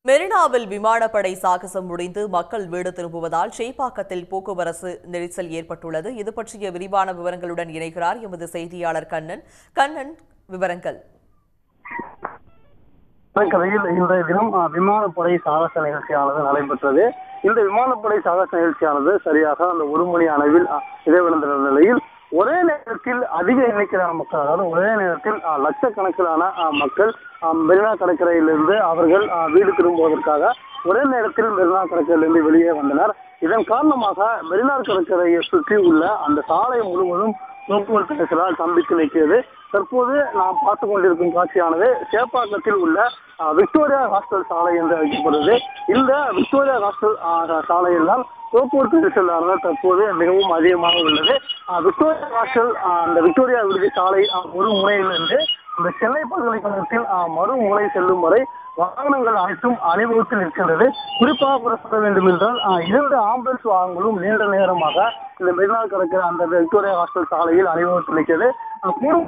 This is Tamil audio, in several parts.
மெரினாவில் விமானப்படை சாகசம் முடிந்து மக்கள் வீடு திரும்புவதால் சேப்பாக்கத்தில் போக்குவரத்து நெரிசல் ஏற்பட்டுள்ளது இது பற்றிய விரிவான விவரங்களுடன் இணைகிறார் எமது செய்தியாளர் கண்ணன் கண்ணன் விவரங்கள் கதையில் இன்றைய தினம் அஹ், விமானப்படை சாகச நிகழ்ச்சியானது நடைபெற்றது இந்த விமானப்படை சாகச நிகழ்ச்சியானது சரியாக அந்த ஒரு மணி அளவில் அஹ், இடைவிழுந்த நிலையில் ஒரே நேரத்தில் அதிக எண்ணிக்கையிலான மக்கள் அதாவது ஒரே நேரத்தில் அஹ், லட்சக்கணக்கிலான அஹ், மக்கள் அஹ், மெரினா கடற்கரையிலிருந்து அவர்கள் அஹ், வீடு திரும்புவதற்காக ஒரே நேரத்தில் மெரினா கடற்கரையிலிருந்து வெளியே வந்தனர் இதன் காரணமாக மெரினா கடற்கரையை சுற்றி உள்ள அந்த சாலை முழுவதும் போக்குவரத்து நெரிசலால் ஸ்தம்பித்து நிற்கிறது தற்போது நாம் பார்த்து கொண்டிருக்கும் காட்சியானது சேப்பாக்கத்தில் உள்ள அஹ், விக்டோரியா ஹாஸ்டல் சாலை என்று அழைக்கப்படுது இந்த விக்டோரியா ஹாஸ்டல் அஹ், சாலையில் தான் போக்குவரத்து நெரிசலானது தற்போது மிகவும் அதிகமாக உள்ளது அஹ், விக்டோரியா ஹாஸ்டல் அஹ், அந்த விக்டோரியா விடுதி சாலை அஹ், ஒரு முனையிலிருந்து இந்த சென்னை பல்கலைக்கழகத்தில் அஹ், மறுமுனை செல்லும் வரை வாகனங்கள் அனைத்தும் அணிவகுத்து நிற்கின்றது குறிப்பாக கூட சொல்ல வேண்டும் என்றால் அஹ், இரண்டு ஆம்புலன்ஸ் வாகனங்களும் நீண்ட நேரமாக இந்த மெரினா கடற்கரை அந்த விக்டோரியா ஹாஸ்டல் சாலையில் அணிவகுத்து நிற்கிறது அஹ், கூடும்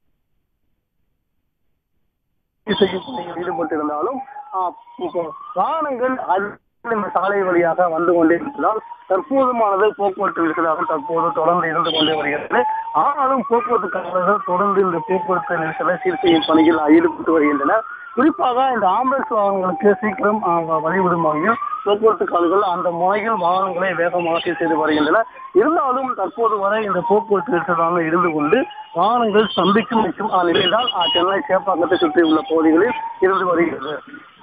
செய்யும் பணியில் ஈடுபட்டிருந்தாலும் ஆஹ், இப்போ வாகனங்கள் அதிக இந்த சாலை வழியாக வந்து கொண்டே இருப்பதால் தற்போதுமானது போக்குவரத்து நெரிசலாக தற்போது தொடர்ந்து இருந்து கொண்டே வருகிறது ஆனாலும் போக்குவரத்து கழகங்கள் தொடர்ந்து இந்த போக்குவரத்து நெரிசலை சீர் செய்யும் பணியில் ஈடுபட்டு வருகின்றனர் குறிப்பாக இந்த ஆம்புலன்ஸ் வாகனங்களுக்கு சீக்கிரம் ஆஹ், வழிவிடும் வகையில் போக்குவரத்து கால்கள் அந்த முனையில் வாகனங்களை வேகமாக சீர் செய்து வருகின்றன இருந்தாலும் தற்போது வரை இந்த போக்குவரத்து நெரிசலாக இருந்து கொண்டு வாகனங்கள் சந்திக்கும் நிற்கும் நிலையில்தான் ஆஹ், சென்னை சேப்பாக்கத்தை சுற்றி உள்ள பகுதிகளில் இருந்து வருகிறது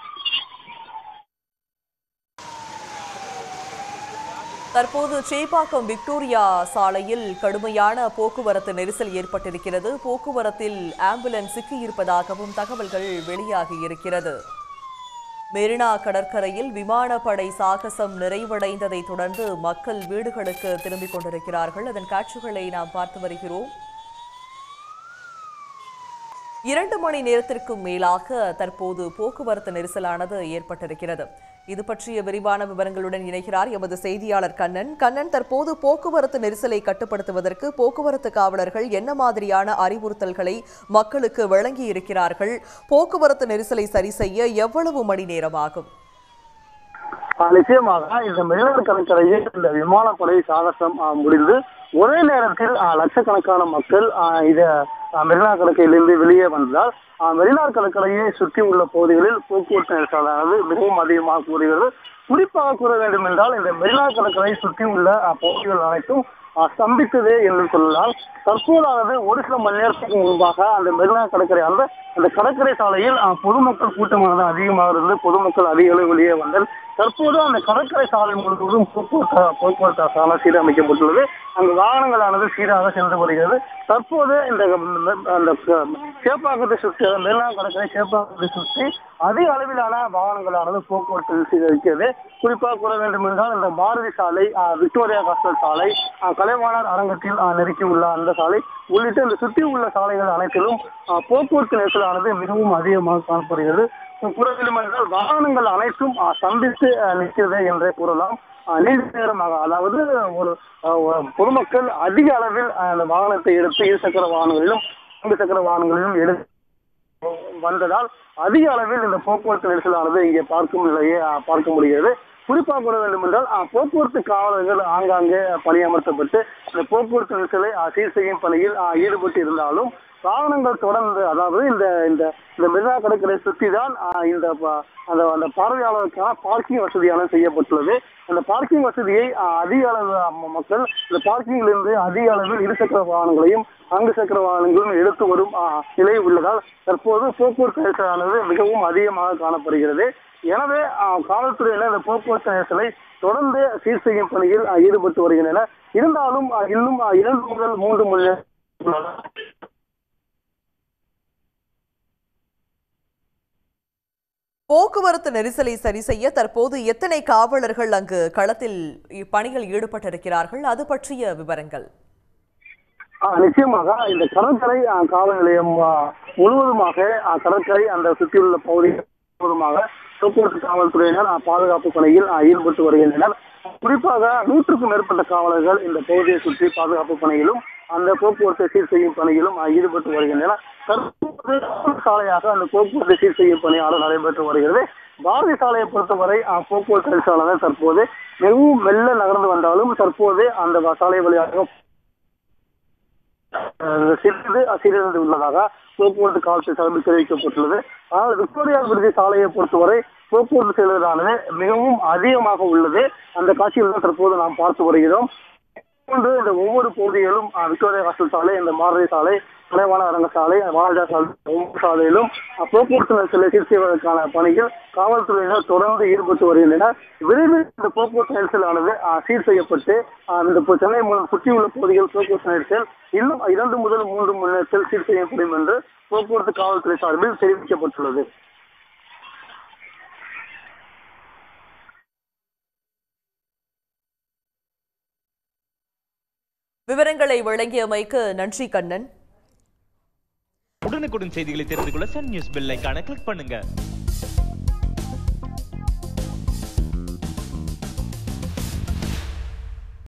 தற்போது சேப்பாக்கம் விக்டோரியா சாலையில் கடுமையான போக்குவரத்து நெரிசல் ஏற்பட்டிருக்கிறது போக்குவரத்தில் ஆம்புலன்ஸ் சிக்கியிருப்பதாகவும் தகவல்கள் வெளியாகி இருக்கிறது மெரினா கடற்கரையில் விமானப்படை சாகசம் நிறைவடைந்ததை தொடர்ந்து மக்கள் வீடுகளுக்கு திரும்பிக் கொண்டிருக்கிறார்கள் அதன் காட்சிகளை நாம் பார்த்து வருகிறோம் இரண்டு மணி நேரத்திற்கும் மேலாக தற்போது போக்குவரத்து நெரிசலானது ஏற்பட்டிருக்கிறது இது பற்றிய விரிவான விவரங்களுடன் இணைகிறார் எமது செய்தியாளர் கண்ணன் கண்ணன் தற்போது போக்குவரத்து நெரிசலை கட்டுப்படுத்துவதற்கு போக்குவரத்து காவலர்கள் என்ன மாதிரியான அறிவுறுத்தல்களை மக்களுக்கு வழங்கி இருக்கிறார்கள் போக்குவரத்து நெரிசலை சரி செய்ய எவ்வளவு மணி நேரம் ஆகும் ஆஹ் நிச்சயமாக இந்த மெரினா கடற்கரையில் இந்த விமானப்படை சாகசம் ஆஹ், முடிந்து ஒரே நேரத்தில் ஆஹ், லட்சக்கணக்கான மக்கள் ஆஹ், இத ஆஹ், மெரினா கடற்கரையிலிருந்து வெளியே வந்ததால் ஆஹ், மெரினா கடற்கரையை சுற்றி உள்ள பகுதிகளில் போக்குவரத்து நெரிசலானது மிகவும் அதிகமாக கூறுகிறது குறிப்பாக கூற வேண்டும் என்றால் இந்த மெரினா கடற்கரை சுற்றி உள்ள ஆஹ், பகுதிகள் அனைத்தும் ஆஹ், ஸ்தம்பித்தது என்று சொல்லலாம் தற்போதானது ஒரு சில மணி நேரத்துக்கு முன்பாக அந்த மெரினா கடற்கரை அந்த அந்த கடற்கரை சாலையில் ஆஹ், பொதுமக்கள் கூட்டமானது அதிகமாக இருந்து பொதுமக்கள் அதிக அளவு வெளியே வந்தல் தற்போது அந்த கடற்கரை சாலை முழுவதும் போக்குவரத்து போக்குவரத்து சாலை சீரமைக்கப்பட்டுள்ளது அங்கு வாகனங்களானது சீராக சென்று வருகிறது தற்போது இந்த அந்த சேப்பாக்கத்தை சுற்றி அதாவது மெரினா கடற்கரை சேப்பாக்கத்தை சுற்றி அதிக அளவிலான வாகனங்களானது போக்குவரத்து சீரழிக்கிறது குறிப்பாக கூற வேண்டும் என்றால் இந்த பாரதி சாலை ஆஹ், விக்டோரியா ஹாஸ்டல் சாலை ஆஹ், கலைவாணர் அரங்கத்தில் ஆஹ், நெருக்கி உள்ள அந்த சாலை உள்ளிட்ட இந்த சுற்றி உள்ள சாலைகள் அனைத்திலும் ஆஹ், போக்குவரத்து நெரிசலானது மிகவும் அதிகமாக காணப்படுகிறது கூற வேண்டும் என்றால் வாகனங்கள் அனைத்தும் ஆஹ், சந்தித்து ஆஹ், நிற்கிறது என்றே கூறலாம் ஆஹ், நீண்ட நேரமாக அதாவது ஒரு ஆஹ், ஒரு பொதுமக்கள் அதிக அளவில் ஆஹ், அந்த வாகனத்தை எடுத்து இரு சக்கர வாகனங்களிலும் நான்கு சக்கர வாகனங்களிலும் எடுத்து வந்ததால் அதிக அளவில் இந்த போக்குவரத்து நெரிசலானது இங்கே பார்க்கும் நிலையை ஆஹ், பார்க்க முடிகிறது குறிப்பாக கூற வேண்டும் என்றால் ஆஹ், போக்குவரத்து காவலர்கள் ஆங்காங்கே பணியமர்த்தப்பட்டு இந்த போக்குவரத்து நெரிசலை ஆஹ், சீர் செய்யும் பணியில் ஆஹ், ஈடுபட்டு இருந்தாலும் வாகனங்கள் தொடர்ந்து அதாவது இந்த இந்த இந்த மெரினா கடற்கரை சுற்றி தான் ஆஹ், இந்த ப- அந்த அந்த பார்வையாளருக்கான பார்க்கிங் வசதியானது செய்யப்பட்டுள்ளது அந்த பார்க்கிங் வசதியை ஆஹ், அதிக அளவு ம- மக்கள் இந்த பார்க்கிங்கில் இருந்து அதிக அளவில் இருசக்கர வாகனங்களையும் நான்கு சக்கர வாகனங்களும் எடுத்து வரும் ஆஹ், நிலை உள்ளதால் தற்போது போக்குவரத்து நெரிசலானது மிகவும் அதிகமாக காணப்படுகிறது எனவே ஆஹ், காவல்துறையினர் இந்த போக்குவரத்து நெரிசலை தொடர்ந்து சீர் செய்யும் பணியில் ஆஹ், ஈடுபட்டு வருகின்றனர் இருந்தாலும் ஆஹ், இன்னும் ஆஹ், இரண்டு முதல் மூன்று மணி நேரம் போக்குவரத்து நெரிசலை சரி செய்ய தற்போது எத்தனை காவலர்கள் அங்கு களத்தில் பணியில் ஈடுபட்டிருக்கிறார்கள் அது பற்றிய விவரங்கள் ஆ, நிச்சயமாக இந்த கடற்கரை ஆ, காவல் நிலையம் ஆ, முழுவதுமாக ஆ, கடற்கரை அந்த சுற்றியுள்ள பகுதி முழுவதுமாக போக்குவரத்து காவல்துறையினர் ஆ, பாதுகாப்பு பணியில் ஆ, ஈடுபட்டு வருகின்றனர் குறிப்பாக நூற்றுக்கும் மேற்பட்ட காவலர்கள் இந்த பகுதியை சுற்றி பாதுகாப்பு பணியிலும் அந்த போக்குவரத்தை சீர் செய்யும் பணியிலும் ஆ, ஈடுபட்டு வருகின்றனர் தற்போது சாலையாக அந்த போக்குவரத்து சீர் செய்யும் பணியாளர் நடைபெற்று வருகிறது பாரதி சாலையை பொறுத்தவரை ஆஹ், போக்குவரத்து நெரிசலானது தற்போது மிகவும் மெல்ல நகர்ந்து வந்தாலும் தற்போது அந்த வ- சாலை வழியாக அஹ், சிறிது சீரழிந்து உள்ளதாக போக்குவரத்து காவல்துறை சார்பில் தெரிவிக்கப்பட்டுள்ளது ஆனால் விக்டோரியா விருதி சாலையை பொறுத்தவரை போக்குவரத்து செல்வதானது மிகவும் அதிகமாக உள்ளது அந்த காட்சியில் தான் தற்போது நாம் பார்த்து வருகிறோம் போன்று இந்த ஒவ்வொரு பகுதிகளிலும் அஹ், விக்டோரியா ஹாஸ்டல் சாலை இந்த மாரதி சாலை தலைவான அரங்க சாலை வாலாஜா சாலை ஒவ்வொரு சாலையிலும் அஹ், போக்குவரத்து நெரிசலை சீர் செய்வதற்கான பணிகள் காவல்துறையினர் தொடர்ந்து ஈடுபட்டு வருகின்றனர் விரைவில் இந்த போக்குவரத்து நெரிசலானது அஹ், சீர் செய்யப்பட்டு அஹ், இந்த இப்போ சென்னை முதல் சுற்றியுள்ள பகுதிகள் போக்குவரத்து நெரிசல் இன்னும் இரண்டு முதல் மூன்று மணி நேரத்தில் சீர் செய்யப்படும் என்று போக்குவரத்து காவல்துறை சார்பில் தெரிவிக்கப்பட்டுள்ளது விவரங்களை வழங்கியமைக்கு நன்றி கண்ணன் உடனுக்குடன் செய்திகளை தெரிந்து கொள்ள சன் நியூஸ் பெல் ஐகானை கிளிக் பண்ணுங்க